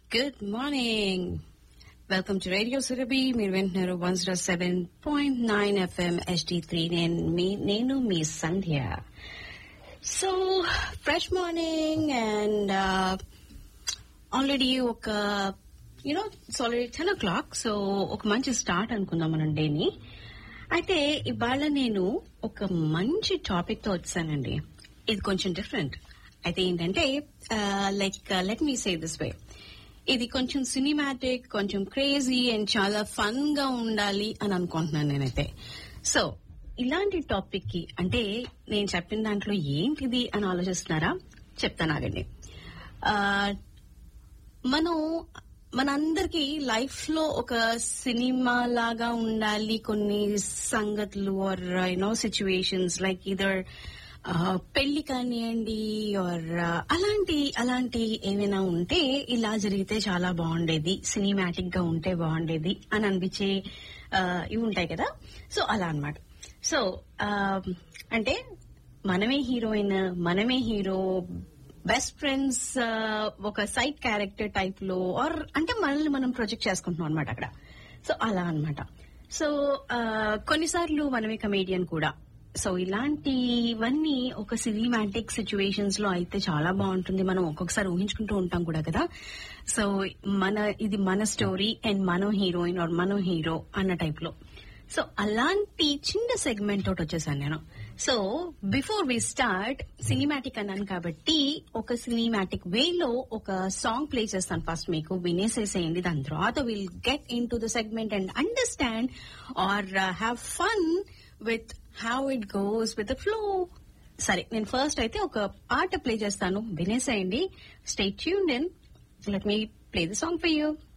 good morning welcome to radio Surabhi మీరు వింటున్నారు one zero seven point nine FM HD three నేను మీ నేను మీ Sandhya so fresh morning and already ఒక you know it's already ten o'clock so ఒక మంచి స్టార్ట్ అనుకుందాం మనం డేని అయితే ఇవాళ నేను ఒక మంచి టాపిక్ తో వచ్చానండి ఇది కొంచెం డిఫరెంట్ అయితే ఏంటంటే like let me say this way ఇది కొంచెం సినిమాటిక్ కొంచెం క్రేజీ అండ్ చాలా ఫన్ గా ఉండాలి అని అనుకుంటున్నాను నేనైతే సో ఇలాంటి టాపిక్ కి అంటే నేను చెప్పిన దాంట్లో ఏంటిది అని ఆలోచిస్తున్నారా చెప్తాను ఆగండి ఆ, మనం మనందరికి లైఫ్ లో ఒక సినిమా లాగా ఉండాలి కొన్ని సంగతులు ఆర్ యునో సిచ్యువేషన్స్ లైక్ ఇదర్ పెళ్లి కానివ్వండి ఆర్ అలాంటి అలాంటి ఏమైనా ఉంటే ఇలా జరిగితే చాలా బాగుండేది సినిమాటిక్ గా ఉంటే బాగుండేది అని అనిపించే ఆ, ఇవి ఉంటాయి కదా సో అలా అన్నమాట సో అంటే మనమే హీరోయిన్ మనమే హీరో బెస్ట్ ఫ్రెండ్స్ ఒక సైడ్ క్యారెక్టర్ టైప్ లో ఆర్ అంటే మనల్ని మనం ప్రొజెక్ట్ చేసుకుంటున్నాం అనమాట అక్కడ సో అలా అన్నమాట సో కొన్నిసార్లు మనమే కమేడియన్ కూడా సో ఇలాంటివన్నీ ఒక సినిమాటిక్ సిచ్యువేషన్స్ లో అయితే చాలా బాగుంటుంది మనం ఒక్కొక్కసారి ఊహించుకుంటూ ఉంటాం కూడా కదా సో మన ఇది మన స్టోరీ అండ్ మనం హీరోయిన్ ఆర్ మనం హీరో అన్న టైప్ లో సో అలాంటి చిన్న సెగ్మెంట్ తోటి వచ్చేసాను నేను so before we start cinematic అన్నాను కాబట్టి ఒక సినిమాటిక్ వేలో ఒక సాంగ్ ప్లే చేస్తాను ఫస్ట్ మీకు వినేసేసేయండి దాని తర్వాత will get into the segment and understand or have fun with how it goes with the flow సరే నేను ఫస్ట్ అయితే ఒక పాట ప్లే చేస్తాను వినేసేయండి stay tune in let me play the song for you